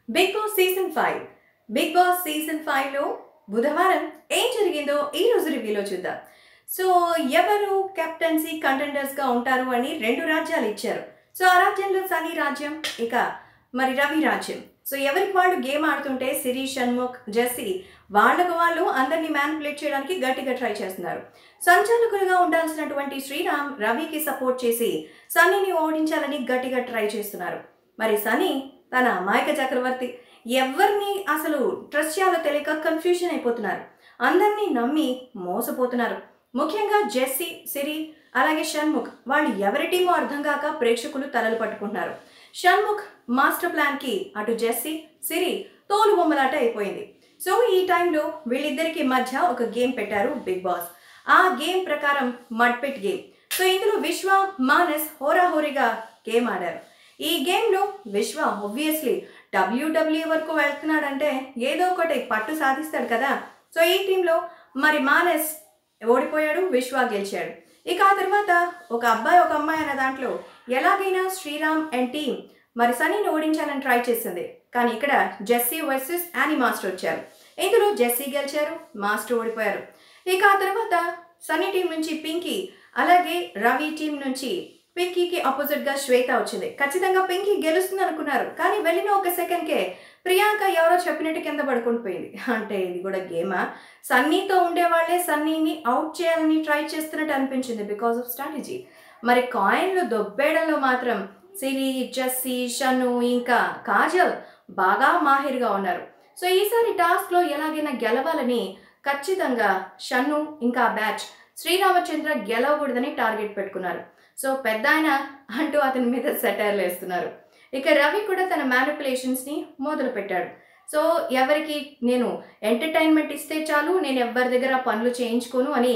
big Boss season five Bigg Boss season ఫైవ్లో బుధవారం ఏం జరిగిందో ఈ రోజు రివ్యూలో చూద్దాం సో ఎవరు కెప్టెన్సీ కంటెండర్స్గా ఉంటారు అని రెండు రాజ్యాలు ఇచ్చారు సో ఆ రాజ్యంలో సనీ రాజ్యం ఇక మరి రవి రాజ్యం సో ఎవరికి వాళ్ళు గేమ్ ఆడుతుంటే సిరి షణ్ముఖ్ జెస్సీ వాళ్ళకు వాళ్ళు అందరినీ మ్యానిపులేట్ చేయడానికి గట్టిగా ట్రై చేస్తున్నారు సంచాలకులుగా ఉండాల్సినటువంటి శ్రీరామ్ రవికి సపోర్ట్ చేసి సన్నీని ఓడించాలని గట్టిగా ట్రై చేస్తున్నారు మరి సనీ తన అమాయక చక్రవర్తి ఎవరిని అసలు ట్రస్ట్ చేయాలో తెలియక కన్ఫ్యూజన్ అయిపోతున్నారు అందరినీ నమ్మి మోసపోతున్నారు ముఖ్యంగా జెస్సీ సిరి అలాగే షణ్ముఖ్ వాళ్ళు ఎవరి టీమో అర్థం కాక ప్రేక్షకులు తలలు పట్టుకుంటున్నారు షణ్ముఖ్ మాస్టర్ ప్లాన్కి అటు జెస్సీ సిరి తోలు బొమ్మలాట అయిపోయింది సో ఈ టైంలో వీళ్ళిద్దరికి మధ్య ఒక గేమ్ పెట్టారు బిగ్ బాస్ ఆ గేమ్ ప్రకారం మడ్పిట్ గేమ్ సో ఇందులో విశ్వ మానస్ హోరాహోరీగా గేమ్ ఆడారు ఈ గేమ్లో విశ్వ ఒబ్వియస్లీ డబ్ల్యూడబ్ల్యూ వరకు వెళ్తున్నాడంటే ఏదో ఒకటి పట్టు సాధిస్తాడు కదా సో ఈ టీంలో మరి మానస్ ఓడిపోయాడు విశ్వ గెలిచాడు ఇక ఆ తర్వాత ఒక అబ్బాయి ఒక అమ్మాయి అనే దాంట్లో ఎలాగైనా శ్రీరామ్ అండ్ టీం మరి సనీని ఓడించాలని ట్రై చేసింది కానీ ఇక్కడ జెస్సీ వర్సెస్ యానీ మాస్టర్ వచ్చారు ఇందులో జెస్సీ గెలిచారు మాస్టర్ ఓడిపోయారు ఇక ఆ తర్వాత సన్నీ టీం నుంచి పింకీ అలాగే రవి టీం నుంచి పింకీకి ఆపోజిట్గా శ్వేత వచ్చింది ఖచ్చితంగా పింకీ గెలుస్తుంది అనుకున్నారు కానీ వెళ్ళిన ఒక సెకండ్కే ప్రియాంక ఎవరో చెప్పినట్టు కింద పడుకొని పోయింది అంటే ఇది కూడా గేమా సన్నీతో ఉండేవాళ్లే సన్నీని అవుట్ చేయాలని ట్రై చేస్తున్నట్టు అనిపించింది బికాస్ ఆఫ్ స్ట్రాటజీ మరి కాయిన్లు దొబ్బేయడంలో మాత్రం సిరి జస్సీ షను ఇంకా కాజల్ బాగా మాహిర్గా ఉన్నారు సో ఈసారి టాస్క్లో ఎలాగైనా గెలవాలని ఖచ్చితంగా షన్ను ఇంకా బ్యాచ్ శ్రీరామచంద్ర గెలవకూడదని టార్గెట్ పెట్టుకున్నారు సో పెద్ద ఆయన అంటూ అతని మీద సెటైర్లు వేస్తున్నారు ఇక రవి కూడా తన మ్యానిపులేషన్స్ని మొదలు పెట్టాడు సో ఎవరికి నేను ఎంటర్టైన్మెంట్ ఇస్తే చాలు నేను ఎవరి దగ్గర పనులు చేయించుకోను అని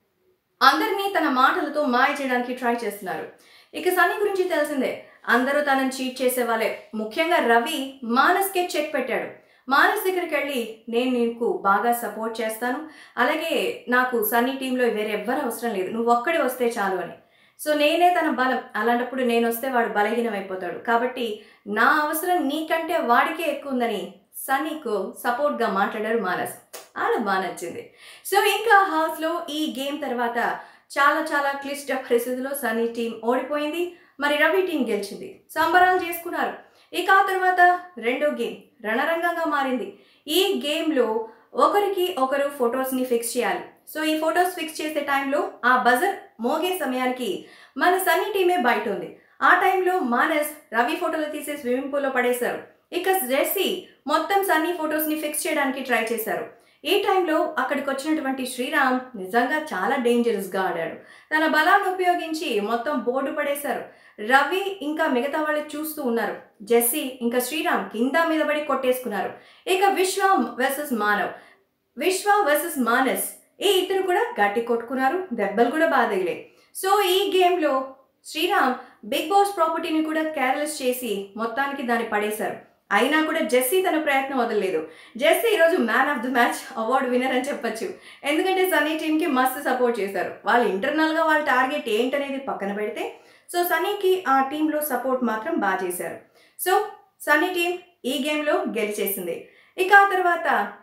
అందరినీ తన మాటలతో మాయ చేయడానికి ట్రై చేస్తున్నారు ఇక సన్నీ గురించి తెలిసిందే అందరూ తనని చీట్ చేసే వాళ్ళే ముఖ్యంగా రవి మానస్కే చెక్ పెట్టాడు మానస్ దగ్గరికి వెళ్ళి నేను నీకు బాగా సపోర్ట్ చేస్తాను అలాగే నాకు సన్నీ టీంలో వేరే ఎవ్వరు అవసరం లేదు నువ్వు ఒక్కడే వస్తే చాలు అని సో నేనే తన బలం అలాంటప్పుడు నేను వస్తే వాడు బలహీనం అయిపోతాడు కాబట్టి నా అవసరం నీకంటే వాడికే ఎక్కువ ఉందని సన్నీకు సపోర్ట్గా మాట్లాడారు మానస్ అలా బాగా నచ్చింది సో ఇంకా హౌస్లో ఈ గేమ్ తర్వాత చాలా చాలా క్లిష్ట పరిస్థితుల్లో సన్నీ టీం ఓడిపోయింది మరి రవి టీం గెలిచింది సంబరాలు చేసుకున్నారు ఇక ఆ తర్వాత రెండో గేమ్ రణరంగంగా మారింది ఈ గేమ్లో ఒకరికి ఒకరు ఫొటోస్ని ఫిక్స్ చేయాలి సో ఈ ఫొటోస్ ఫిక్స్ చేసే టైంలో ఆ బజర్ మోగే సమయానికి మన సన్నీ టీమే బయట ఉంది ఆ టైంలో మానస్ రవి ఫోటోలు తీసే స్విమ్మింగ్ పూల్లో పడేశారు ఇక జెస్సీ మొత్తం సన్నీ ఫొటోస్ని ఫిక్స్ చేయడానికి ట్రై చేశారు ఈ టైంలో అక్కడికి వచ్చినటువంటి శ్రీరామ్ నిజంగా చాలా డేంజరస్గా ఆడాడు తన బలాన్ని ఉపయోగించి మొత్తం బోర్డు పడేశారు రవి ఇంకా మిగతా వాళ్ళు చూస్తూ ఉన్నారు జెస్సీ ఇంకా శ్రీరామ్ కింద మీద పడి కొట్టేసుకున్నారు ఇక విశ్వ వర్సెస్ మానవ్ విశ్వ వర్సెస్ మానస్ ఈ ఇద్దరు కూడా గట్టి కొట్టుకున్నారు దెబ్బలు కూడా బాగా తగిలే సో ఈ గేమ్లో శ్రీరామ్ బిగ్ బాస్ ప్రాపర్టీని కూడా కేర్లెస్ చేసి మొత్తానికి దాన్ని పడేశారు అయినా కూడా జెస్సీ తన ప్రయత్నం వదలలేదు జెస్సీ ఈరోజు man of the match award winner అని చెప్పొచ్చు ఎందుకంటే సన్నీ టీంకి మస్తు సపోర్ట్ చేశారు వాళ్ళు ఇంటర్నల్గా వాళ్ళ టార్గెట్ ఏంటనేది పక్కన పెడితే సో సన్నీకి ఆ టీంలో సపోర్ట్ మాత్రం బాగా చేశారు సో సన్నీ టీం ఈ గేమ్లో గెలిచేసింది ఇక ఆ తర్వాత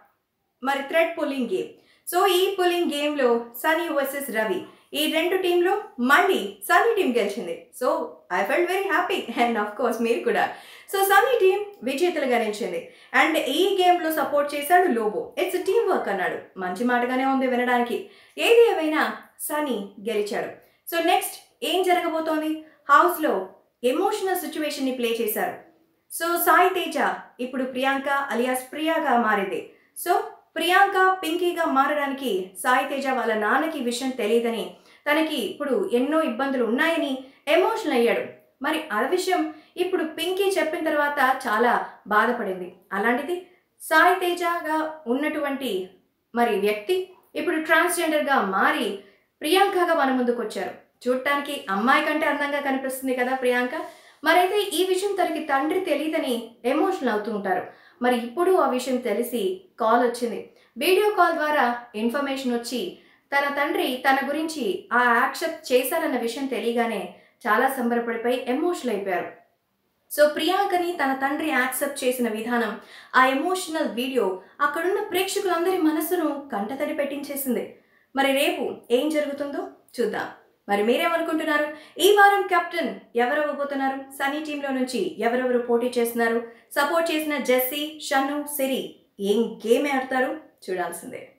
మరి థ్రెడ్ పుల్లింగ్ గేమ్ సో ఈ పుల్లింగ్ గేమ్లో సనీ వర్సెస్ రవి ఈ రెండు టీంలో మళ్ళీ సన్నీ టీం గెలిచింది so I felt very happy and of course మీరు కూడా సో సన్నీ టీం విజేతలుగా నిలిచింది అండ్ ఈ గేమ్లో సపోర్ట్ చేశాడు లోబో ఇట్స్ టీం వర్క్ అన్నాడు మంచి మాటగానే ఉంది వినడానికి ఏది ఏమైనా సనీ గెలిచాడు సో నెక్స్ట్ ఏం జరగబోతోంది హౌస్లో ఎమోషనల్ సిచ్యువేషన్ని ప్లే చేశారు సో సాయి తేజ ఇప్పుడు ప్రియాంక అలియాస్ ప్రియాగా మారింది సో ప్రియాంక పింకీగా మారడానికి సాయి తేజ వాళ్ళ నాన్నకి విషయం తెలియదని తనకి ఇప్పుడు ఎన్నో ఇబ్బందులు ఉన్నాయని ఎమోషనల్ అయ్యాడు మరి ఆ విషయం ఇప్పుడు పింకీ చెప్పిన తర్వాత చాలా బాధపడింది అలాంటిది సాయి తేజగా ఉన్నటువంటి మరి వ్యక్తి ఇప్పుడు ట్రాన్స్జెండర్గా మారి ప్రియాంకగా మన ముందుకు వచ్చారు చూడటానికి అమ్మాయి కంటే అందంగా కనిపిస్తుంది కదా ప్రియాంక మరైతే ఈ విషయం తనకి తండ్రి తెలియదని ఎమోషనల్ అవుతూ ఉంటారు మరి ఇప్పుడు ఆ విషయం తెలిసి కాల్ వచ్చింది వీడియో కాల్ ద్వారా ఇన్ఫర్మేషన్ వచ్చి తన తండ్రి తన గురించి ఆ యాక్సెప్ట్ చేశారన్న విషయం తెలియగానే చాలా సంబరపడిపోయి ఎమోషనల్ అయిపోయారు సో ప్రియాంకని తన తండ్రి యాక్సెప్ట్ చేసిన విధానం ఆ ఎమోషనల్ వీడియో అక్కడున్న ప్రేక్షకులందరి మనసును కంటతడి పెట్టించేసింది మరి రేపు ఏం జరుగుతుందో చూద్దాం మరి మీరేమనుకుంటున్నారు ఈ వారం కెప్టెన్ ఎవరు అవ్వబోతున్నారు సన్నీ టీంలో నుంచి ఎవరెవరు పోటీ చేస్తున్నారు సపోర్ట్ చేసిన జెస్సీ షన్ను సిరి ఏం గేమ్ ఆడతారు చూడాల్సిందే